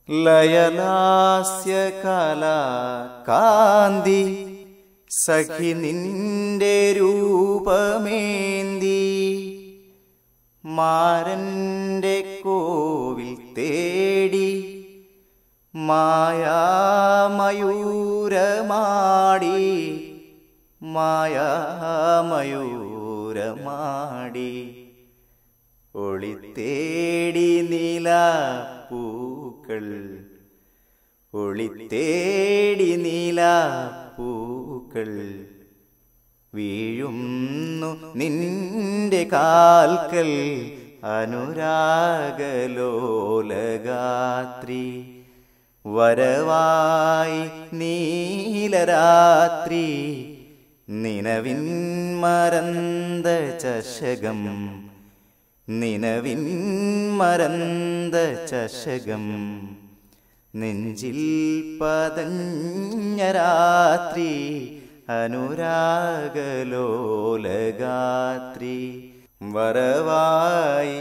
ലയലാസ്യകലാകാന്തി സഖി നിന്റെ രൂപമേന്തി മാരന്റെ കോവിൽ തേടി മായാമയൂരമാടി മായാമയൂരമാടി ഒളിത്തേടി നീലാപ്പൂക്കൾ ഒളിത്തേടി നീലാപ്പൂക്കൾ വീഴുന്നു നിന്റെ കാൽക്കൽ അനുരാഗലോലഗാത്രി വരവായി നീലരാത്രി നിനവിൻ മരന്ത ചഷകം നിനവിൻ മരന്ത ചഷകം നെഞ്ചിൽ പതഞ്ഞ രാത്രി അനുരാഗലോലഗാത്രി വരവായി